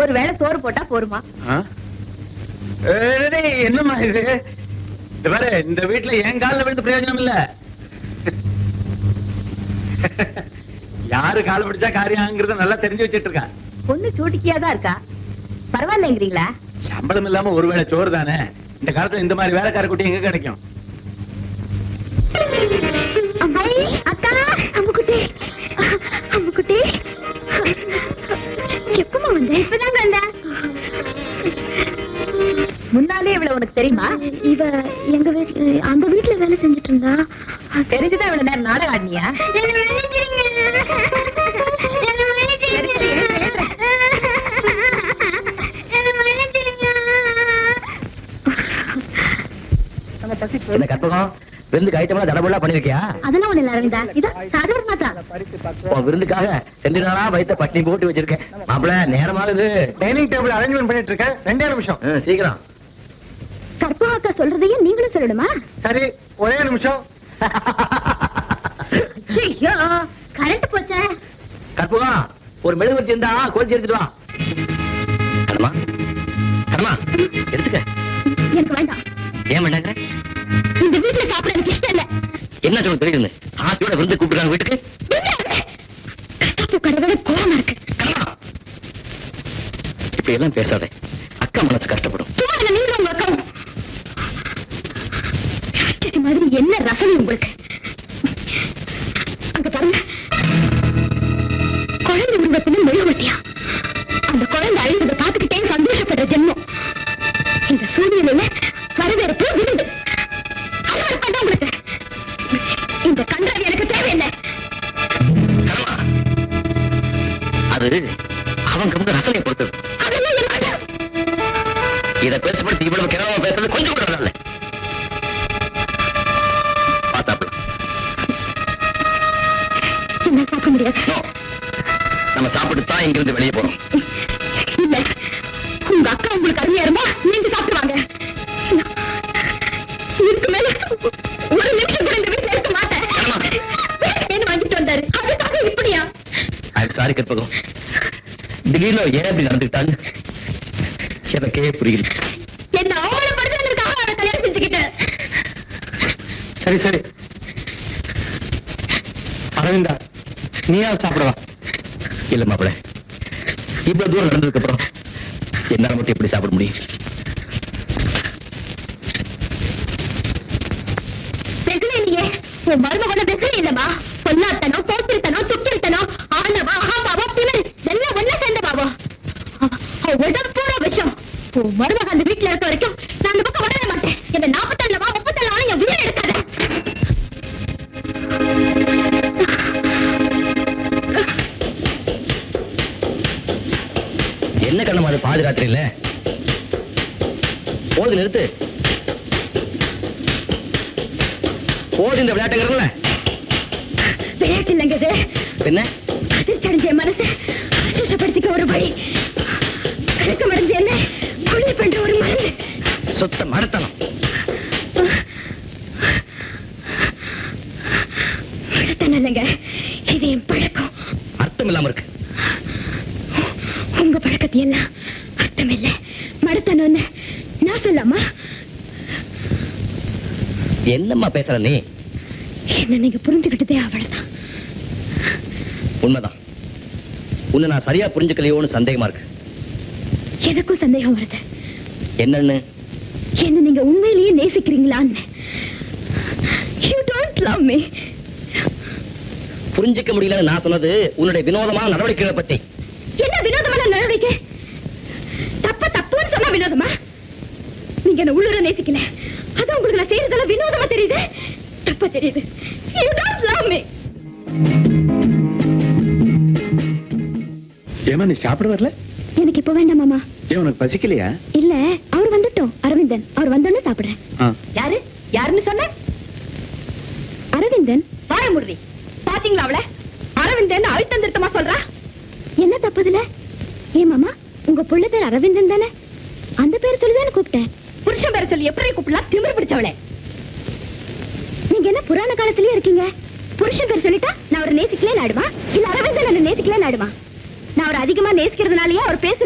ஒரு வேளை சோறு போட்டா போருமா ஆ? ஏய், டேய், என்னம்மா இது இந்த பாரு இந்த வீட்டுல என் கால்ல விழுந்து பிரயோஜனம் இல்ல யாரு கால் பிடிச்சா காரியாங்கிறத நல்லா தெரிஞ்சு வச்சிட்டு இருக்கா பொண்ணு சூட்டிக்கியா தான் இருக்கா பரவாயில்லைங்கிறீங்களா சம்பளம் இல்லாம ஒருவேளை சோறு தானே இந்த காலத்துல இந்த மாதிரி வேலைக்கார குட்டி எங்க கிடைக்கும் அக்கா அம்முக்குட்டி அம்முக்குட்டி எப்பமா வந்த இப்பதான் வந்தேன் முன்னாலே இவ்வளவு உனக்கு தெரியுமா இவ எங்க வீட்ல அந்த வீட்ல வேலை செஞ்சுட்டு இருந்தா தெரிஞ்சுதான் இவ்வளவு நேரம் நாடகம் ஆடினியா என்ன கற்பகம் விருந்துக்கு ஐட்டம்லாம் தடபுடலா பண்ணிருக்கியா அதெல்லாம் ஒண்ணு இல்ல அரவிந்தா இதோ சாதாரணமா தான் உன் விருந்துக்காக ரெண்டு நாளா வயித்த பட்டினி போட்டு வச்சிருக்கேன் மாப்பிள நேரமாகுது டைனிங் டேபிள் அரேஞ்ச்மெண்ட் பண்ணிட்டு இருக்கேன் ரெண்டே நிமிஷம் ம், சீக்கிரம் கற்பா அக்கா சொல்றதையும் நீங்களும் சொல்லணுமா சரி ஒரே நிமிஷம் ஐயோ கரண்ட் போச்சே கற்பகம் ஒரு மெழுகுவர்த்தி இருந்தா கோச்சி எடுத்துட்டு வா கடமா கடமா எடுத்துக்க எனக்கு வேண்டாம் ஏன் வேண்டாங்க இந்த வீட்ல சாப்பிட எனக்கு இஷ்டம் இல்ல என்ன சொல்ல தெரியுது ஆசையோட விருந்து கூப்பிடுறாங்க வீட்டுக்கு கட்டாப்பு கடவுளே கோவமா இருக்கு கடமா இப்படி எல்லாம் பேசாதே அக்கா மனசு கஷ்டப்படும் சும்மா இல்ல நீங்களும் உங்க அக்காவும் ராட்சசி மாதிரி என்ன ரசனை உங்களுக்கு அங்க பாருங்க குழந்தை உருவத்துல மெழுகுவட்டியா அந்த குழந்தை அழுகிறத பார்த்துக்கிட்டே சந்தோஷப்படுற ஜென்மம் இந்த சூழ்நிலையில வரவேற்பு விருந்து அவ்வளவு இருப்பாண்டா உங்களுக்கு இந்த கண்டாவி எனக்கு தேவையில்லை கடமா அது அவங்க அவங்க ரசனையை பொறுத்தது அதெல்லாம் என்ன இதை பேசப்படுத்தி இவ்வளவு கிரமமா பேசுறது கொஞ்சம் கூட நல்ல பார்த்தாப்பலாம் என்ன பார்க்க முடியாது நோ நம்ம சாப்பிட்டு தான் இங்கிருந்து வெளியே போறோம் இல்ல உங்க அக்கா உங்களுக்கு அருமையா இருந்தா நீங்க சாப்பிடுவாங்க இதுக்கு மேல ஒரு நிமிஷம் கூட இந்த வீட்டுல இருக்க மாட்டேன் வேணும் வாங்கிட்டு வந்தாரு அதுக்காக இப்படியா அதுக்கு சாரி கற்பகம் திடீர்னு ஏன் இப்படி நடந்துக்கிட்டான்னு எனக்கே புரியல என்ன அவமானப்படுத்துறதுக்காக அவரை கல்யாணம் செஞ்சுக்கிட்டேன் சரி சரி அரவிந்தா நீயா சாப்பிடவா இல்ல மாப்பிள இவ்வளவு தூரம் நடந்ததுக்கு அப்புறம் என்னால மட்டும் எப்படி சாப்பிட முடியும் வெகுளே இல்லையே உன் மருமகன வெகுளே இல்லம்மா பொல்லாத்தனம் போத்திருத்தனம் துப்பிருத்தனம் ஆணவா அகாபாவம் திமிர் எல்லாம் ஒண்ணா சேர்ந்த பாவம் உடம்பு பூரா விஷம் உன் மருமக அந்த வீட்டுல இருக்க வரைக்கும் நான் அந்த பக்கம் வரவே மாட்டேன் என்ன நாற்பத்தேழுல வா முப்பத்தேழு ஆனா என் உயிரை எடுக்காத என்ன கண்ணம் அது பாதி ராத்திரி இல்ல போது நிறுத்து போது இந்த விளையாட்டுங்கிறல விளையாட்டு இல்லைங்க இது என்ன அதிர்ச்சி அடைஞ்ச என் மனசை ஆசுவாசப்படுத்திக்க ஒரு வழி கலக்கம் அடைஞ்ச என்ன கொலை பண்ற ஒரு மருந்து சுத்த மடத்தனம் மடத்தனம் இல்லைங்க இது என் பழக்கம் அர்த்தம் இல்லாம இருக்கு உங்க பழக்கத்தை எல்லாம் அர்த்தம் இல்ல மடத்தனம்னு நான் சொல்லாமா என்னம்மா பேசுற நீ என்ன நீங்க புரிஞ்சுக்கிட்டதே அவ்வளவுதான் உண்மைதான் உன்னை நான் சரியா புரிஞ்சுக்கலையோன்னு சந்தேகமா இருக்கு எனக்கும் சந்தேகம் வருது என்னன்னு என்ன நீங்க உண்மையிலேயே நேசிக்கிறீங்களான்னு யூ டோன்ட் லவ் மீ புரிஞ்சுக்க முடியலன்னு நான் சொன்னது உன்னுடைய வினோதமான நடவடிக்கைகளை பத்தி என்ன வினோதமான நடவடிக்கை தப்ப தப்புன்னு சொன்னா வினோதமா நீங்க என்ன உள்ளூர நேசிக்கல அது உங்களுக்கு நான் செய்யறதெல்லாம் வினோதமா தெரியுது தப்பா தெரியுது யூ டோன்ட் லவ் மீ ஏமா நீ சாப்பிட வரல எனக்கு இப்ப வேண்டாம் மாமா ஏன் உனக்கு பசிக்கலையா இல்ல அவர் வந்துட்டோம் அரவிந்தன் அவர் வந்தோன்னு சாப்பிடுறேன் ஆ. யாரு யாருன்னு சொன்ன அரவிந்தன் வாய முருதி பாத்தீங்களா அவள அரவிந்தன் அழுத்தம் திருத்தமா சொல்றா என்ன தப்புதுல ஏன் மாமா உங்க புள்ள பேர் அரவிந்தன் தானே அந்த பேர் சொல்லிதானே கூப்பிட்டேன் புருஷன் பேர சொல்லி எப்படி கூப்பிடலாம் திமிரு பிடிச்சவளே நீங்க என்ன புராண காலத்திலயே இருக்கீங்க புருஷன் பேர் சொல்லிட்டா நான் அவரை நேசிக்கலே நாடுமா இல்ல அரவிந்தன் என்ன நேசிக்கலே நாடுமா நான் அவரை அதிகமா நேசிக்கிறதுனாலயே அவர் பேச